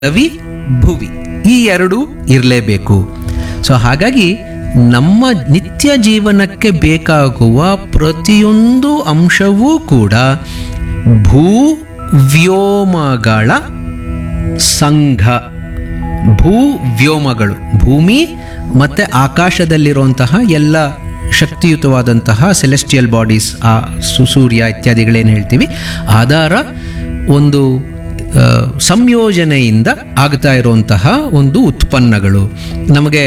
ರವಿ ಭುವಿ ಈ ಎರಡು ಇರಲೇಬೇಕು ಸೊ ಹಾಗಾಗಿ ನಮ್ಮ ನಿತ್ಯ ಜೀವನಕ್ಕೆ ಬೇಕಾಗುವ ಪ್ರತಿಯೊಂದು ಅಂಶವೂ ಕೂಡ ಭೂ ವ್ಯೋಮಗಳ ಸಂಘ ಭೂ ವ್ಯೋಮಗಳು ಭೂಮಿ ಮತ್ತೆ ಆಕಾಶದಲ್ಲಿರುವಂತಹ ಎಲ್ಲ ಶಕ್ತಿಯುತವಾದಂತಹ ಸೆಲೆಸ್ಟಿಯಲ್ ಬಾಡೀಸ್ ಆ ಸು- ಸೂರ್ಯ ಇತ್ಯಾದಿಗಳೇನು ಹೇಳ್ತೀವಿ ಆಧಾರ ಒಂದು ಆ, ಸಂಯೋಜನೆಯಿಂದ ಆಗ್ತಾ ಇರುವಂತಹ ಒಂದು ಉತ್ಪನ್ನಗಳು ನಮಗೆ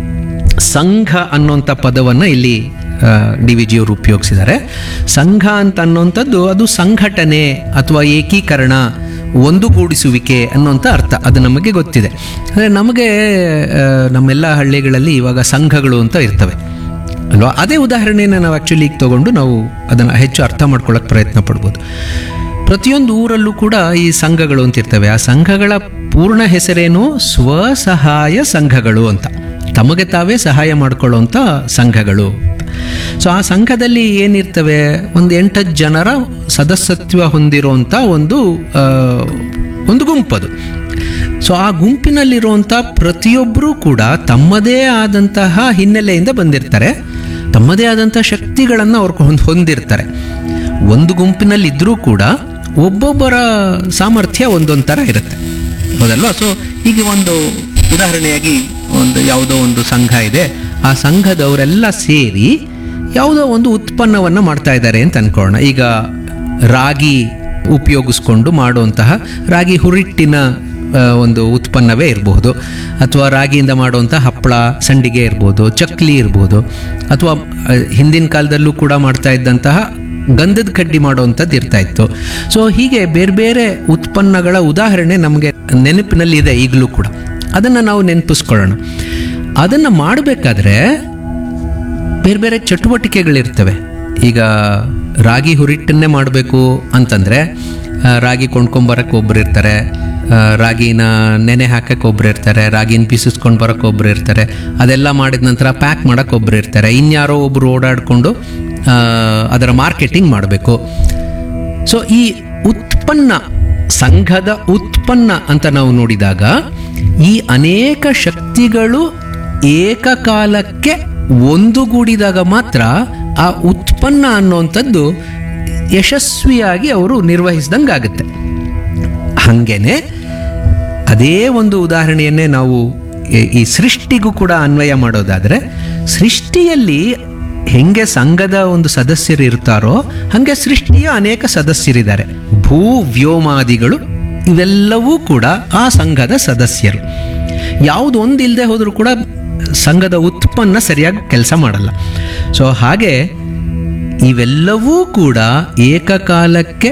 ಸಂಘ ಅನ್ನೋಂಥ ಪದವನ್ನು ಇಲ್ಲಿ ಡಿ ವಿ ಜಿಯವರು ಉಪಯೋಗಿಸಿದ್ದಾರೆ ಸಂಘ ಅಂತ ಅನ್ನೋಂಥದ್ದು ಅದು ಸಂಘಟನೆ ಅಥವಾ ಏಕೀಕರಣ ಒಂದುಗೂಡಿಸುವಿಕೆ ಅನ್ನೋಂಥ ಅರ್ಥ ಅದು ನಮಗೆ ಗೊತ್ತಿದೆ ಅಂದರೆ ನಮಗೆ ಆ, ನಮ್ಮೆಲ್ಲ ಹಳ್ಳಿಗಳಲ್ಲಿ ಇವಾಗ ಸಂಘಗಳು ಅಂತ ಇರ್ತವೆ ಅಲ್ವಾ ಅದೇ ಉದಾಹರಣೆನ ನಾವು ಆ್ಯಕ್ಚುಲಿ ಈಗ ತಗೊಂಡು ನಾವು ಅದನ್ನು ಹೆಚ್ಚು ಅರ್ಥ ಮಾಡ್ಕೊಳ್ಳೋಕೆ ಪ್ರಯತ್ನ ಪಡ್ಬೋದು ಪ್ರತಿಯೊಂದು ಊರಲ್ಲೂ ಕೂಡ ಈ ಸಂಘಗಳು ಅಂತ ಇರ್ತವೆ ಆ ಸಂಘಗಳ ಪೂರ್ಣ ಹೆಸರೇನು ಸ್ವಸಹಾಯ ಸಂಘಗಳು ಅಂತ ತಮಗೆ ತಾವೇ ಸಹಾಯ ಮಾಡ್ಕೊಳ್ಳೋಂಥ ಸಂಘಗಳು ಸೊ ಆ ಸಂಘದಲ್ಲಿ ಏನಿರ್ತವೆ ಒಂದು ಎಂಟತ್ತು ಜನರ ಸದಸ್ಯತ್ವ ಹೊಂದಿರುವಂಥ ಒಂದು ಆ, ಒಂದು ಗುಂಪದು ಸೊ ಆ ಗುಂಪಿನಲ್ಲಿರುವಂಥ ಪ್ರತಿಯೊಬ್ಬರೂ ಕೂಡ ತಮ್ಮದೇ ಆದಂತಹ ಹಿನ್ನೆಲೆಯಿಂದ ಬಂದಿರ್ತಾರೆ ತಮ್ಮದೇ ಆದಂಥ ಶಕ್ತಿಗಳನ್ನು ಅವ್ರು ಹೊಂದ್- ಹೊಂದಿರ್ತಾರೆ ಒಂದು ಗುಂಪಿನಲ್ಲಿ ಇದ್ರೂ ಕೂಡ ಒಬ್ಬೊಬ್ಬರ ಸಾಮರ್ಥ್ಯ ಒಂದೊಂದು ಥರ ಇರುತ್ತೆ ಹೌದಲ್ವಾ ಸೊ ಈಗ ಒಂದು ಉದಾಹರಣೆಯಾಗಿ ಒಂದು ಯಾವುದೋ ಒಂದು ಸಂಘ ಇದೆ ಆ ಸಂಘದವರೆಲ್ಲ ಸೇರಿ ಯಾವುದೋ ಒಂದು ಉತ್ಪನ್ನವನ್ನು ಮಾಡ್ತಾ ಇದ್ದಾರೆ ಅಂತ ಅನ್ಕೊಳ್ಳೋಣ ಈಗ ರಾಗಿ ಉಪಯೋಗಿಸ್ಕೊಂಡು ಮಾಡುವಂತಹ ರಾಗಿ ಹುರಿಟ್ಟಿನ ಆ, ಒಂದು ಉತ್ಪನ್ನವೇ ಇರಬಹುದು ಅಥವಾ ರಾಗಿಯಿಂದ ಮಾಡುವಂಥ ಹಪ್ಪಳ ಸಂಡಿಗೆ ಇರ್ಬೋದು ಚಕ್ಲಿ ಇರ್ಬೋದು ಅಥವಾ ಆ, ಹಿಂದಿನ ಕಾಲದಲ್ಲೂ ಕೂಡ ಮಾಡ್ತಾ ಇದ್ದಂತಹ ಗಂಧದ ಕಡ್ಡಿ ಮಾಡುವಂಥದ್ದು ಇರ್ತಾ ಇತ್ತು ಸೊ ಹೀಗೆ ಬೇರೆ ಬೇರೆ ಉತ್ಪನ್ನಗಳ ಉದಾಹರಣೆ ನಮಗೆ ನೆನಪಿನಲ್ಲಿದೆ ಈಗಲೂ ಕೂಡ ಅದನ್ನು ನಾವು ನೆನಪಿಸ್ಕೊಳ್ಳೋಣ ಅದನ್ನು ಮಾಡಬೇಕಾದ್ರೆ ಬೇರೆ ಬೇರೆ ಚಟುವಟಿಕೆಗಳಿರ್ತವೆ ಈಗ ರಾಗಿ ಹುರಿಟ್ಟನ್ನೇ ಮಾಡಬೇಕು ಅಂತಂದರೆ ರಾಗಿ ಕೊಂಡ್ಕೊಂಬರಕ್ಕೆ ಒಬ್ರು ಇರ್ತಾರೆ ಆ, ರಾಗಿನ ನೆನೆ ಹಾಕಕ್ಕೆ ಒಬ್ರು ಇರ್ತಾರೆ ರಾಗಿನ ಬೀಸಿಸ್ಕೊಂಡು ಬರೋಕ್ಕೆ ಒಬ್ರು ಇರ್ತಾರೆ ಅದೆಲ್ಲ ಮಾಡಿದ ನಂತರ ಪ್ಯಾಕ್ ಮಾಡೋಕ್ಕೆ ಒಬ್ರು ಇರ್ತಾರೆ ಇನ್ಯಾರೋ ಒಬ್ರು ಓಡಾಡಿಕೊಂಡು ಅದರ ಮಾರ್ಕೆಟಿಂಗ್ ಮಾಡಬೇಕು ಸೊ ಈ ಉತ್ಪನ್ನ ಸಂಘದ ಉತ್ಪನ್ನ ಅಂತ ನಾವು ನೋಡಿದಾಗ ಈ ಅನೇಕ ಶಕ್ತಿಗಳು ಏಕಕಾಲಕ್ಕೆ ಒಂದುಗೂಡಿದಾಗ ಮಾತ್ರ ಆ ಉತ್ಪನ್ನ ಅನ್ನುವಂಥದ್ದು ಯಶಸ್ವಿಯಾಗಿ ಅವರು ನಿರ್ವಹಿಸ್ದಂಗಾಗುತ್ತೆ ಹಾಗೇನೆ ಅದೇ ಒಂದು ಉದಾಹರಣೆಯನ್ನೇ ನಾವು ಈ- ಈ ಸೃಷ್ಟಿಗೂ ಕೂಡ ಅನ್ವಯ ಮಾಡೋದಾದರೆ ಸೃಷ್ಟಿಯಲ್ಲಿ ಹೆಂಗೆ ಸಂಘದ ಒಂದು ಸದಸ್ಯರು ಇರ್ತಾರೋ ಹಾಗೆ ಸೃಷ್ಟಿಯ ಅನೇಕ ಸದಸ್ಯರಿದ್ದಾರೆ ಭೂ ವ್ಯೋಮಾದಿಗಳು ಇವೆಲ್ಲವೂ ಕೂಡ ಆ ಸಂಘದ ಸದಸ್ಯರು ಯಾವುದು ಒಂದು ಇಲ್ಲದೆ ಹೋದರೂ ಕೂಡ ಸಂಘದ ಉತ್ಪನ್ನ ಸರಿಯಾಗಿ ಕೆಲಸ ಮಾಡಲ್ಲ ಸೊ ಹಾಗೆ ಇವೆಲ್ಲವೂ ಕೂಡ ಏಕಕಾಲಕ್ಕೆ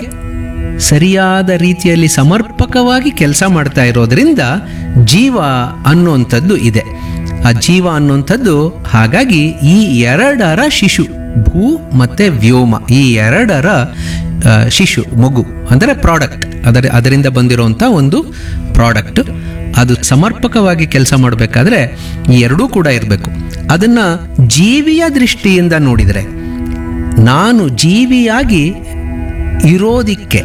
ಸರಿಯಾದ ರೀತಿಯಲ್ಲಿ ಸಮರ್ಪಕವಾಗಿ ಕೆಲಸ ಮಾಡ್ತಾ ಇರೋದ್ರಿಂದ ಜೀವ ಅನ್ನುವಂಥದ್ದು ಇದೆ ಆ ಜೀವ ಅನ್ನುವಂಥದ್ದು ಹಾಗಾಗಿ ಈ ಎರಡರ ಶಿಶು ಭೂ ಮತ್ತೆ ವ್ಯೋಮ ಈ ಎರಡರ ಆ, ಶಿಶು ಮಗು ಅಂದರೆ ಪ್ರಾಡಕ್ಟ್ ಅದರ ಅದರಿಂದ ಬಂದಿರುವಂಥ ಒಂದು ಪ್ರಾಡಕ್ಟ್ ಅದು ಸಮರ್ಪಕವಾಗಿ ಕೆಲಸ ಮಾಡಬೇಕಾದ್ರೆ ಈ ಎರಡೂ ಕೂಡ ಇರಬೇಕು ಅದನ್ನು ಜೀವಿಯ ದೃಷ್ಟಿಯಿಂದ ನೋಡಿದರೆ ನಾನು ಜೀವಿಯಾಗಿ ಇರೋದಿಕ್ಕೆ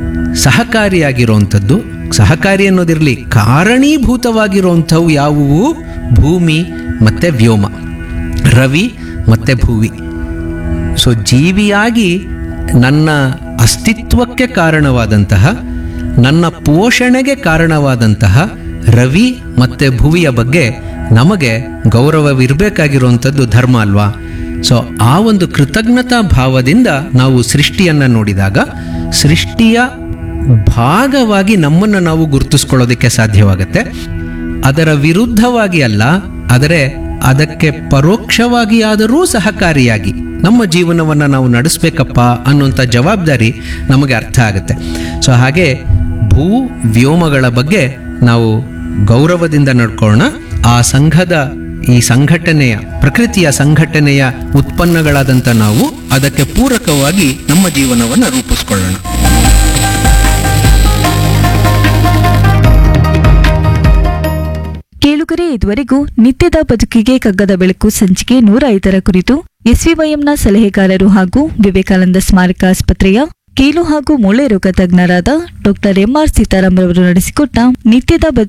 ಸಹಕಾರಿಯಾಗಿರುವಂಥದ್ದು ಸಹಕಾರಿ ಅನ್ನೋದಿರಲಿ ಕಾರಣೀಭೂತವಾಗಿರುವಂಥವು ಯಾವುವು ಭೂಮಿ ಮತ್ತು ವ್ಯೋಮ ರವಿ ಮತ್ತು ಭೂವಿ ಸೊ ಜೀವಿಯಾಗಿ ನನ್ನ ಅಸ್ತಿತ್ವಕ್ಕೆ ಕಾರಣವಾದಂತಹ ನನ್ನ ಪೋಷಣೆಗೆ ಕಾರಣವಾದಂತಹ ರವಿ ಮತ್ತು ಭುವಿಯ ಬಗ್ಗೆ ನಮಗೆ ಗೌರವವಿರಬೇಕಾಗಿರುವಂಥದ್ದು ಧರ್ಮ ಅಲ್ವಾ ಸೊ ಆ ಒಂದು ಕೃತಜ್ಞತಾ ಭಾವದಿಂದ ನಾವು ಸೃಷ್ಟಿಯನ್ನು ನೋಡಿದಾಗ ಸೃಷ್ಟಿಯ ಭಾಗವಾಗಿ ನಮ್ಮನ್ನು ನಾವು ಗುರುತಿಸ್ಕೊಳ್ಳೋದಕ್ಕೆ ಸಾಧ್ಯವಾಗುತ್ತೆ ಅದರ ವಿರುದ್ಧವಾಗಿ ಅಲ್ಲ ಆದರೆ ಅದಕ್ಕೆ ಪರೋಕ್ಷವಾಗಿ ಆದರೂ ಸಹಕಾರಿಯಾಗಿ ನಮ್ಮ ಜೀವನವನ್ನು ನಾವು ನಡೆಸಬೇಕಪ್ಪ ಅನ್ನುವಂಥ ಜವಾಬ್ದಾರಿ ನಮಗೆ ಅರ್ಥ ಆಗುತ್ತೆ ಸೊ ಹಾಗೆ ಭೂ ವ್ಯೋಮಗಳ ಬಗ್ಗೆ ನಾವು ಗೌರವದಿಂದ ನಡ್ಕೊಳ್ಳೋಣ ಆ ಸಂಘದ ಈ ಸಂಘಟನೆಯ ಪ್ರಕೃತಿಯ ಸಂಘಟನೆಯ ಉತ್ಪನ್ನಗಳಾದಂಥ ನಾವು ಅದಕ್ಕೆ ಪೂರಕವಾಗಿ ನಮ್ಮ ಜೀವನವನ್ನು ರೂಪಿಸ್ಕೊಳ್ಳೋಣ ಕೇಳುಗರೆ ಇದುವರೆಗೂ ನಿತ್ಯದ ಬದುಕಿಗೆ ಕಗ್ಗದ ಬೆಳಕು ಸಂಚಿಕೆ ನೂರ ಐದರ ಕುರಿತು ಎಸ್ವಿವೈಎಂನ ಸಲಹೆಗಾರರು ಹಾಗೂ ವಿವೇಕಾನಂದ ಸ್ಮಾರಕ ಆಸ್ಪತ್ರೆಯ ಕೀಲು ಹಾಗೂ ಮೂಳೆ ರೋಗ ತಜ್ಞರಾದ ಡಾಕ್ಟರ್ ಎಂಆರ್ ಸೀತಾರಾಮ್ ರವರು ನಡೆಸಿಕೊಟ್ಟ ನಿತ್ಯದ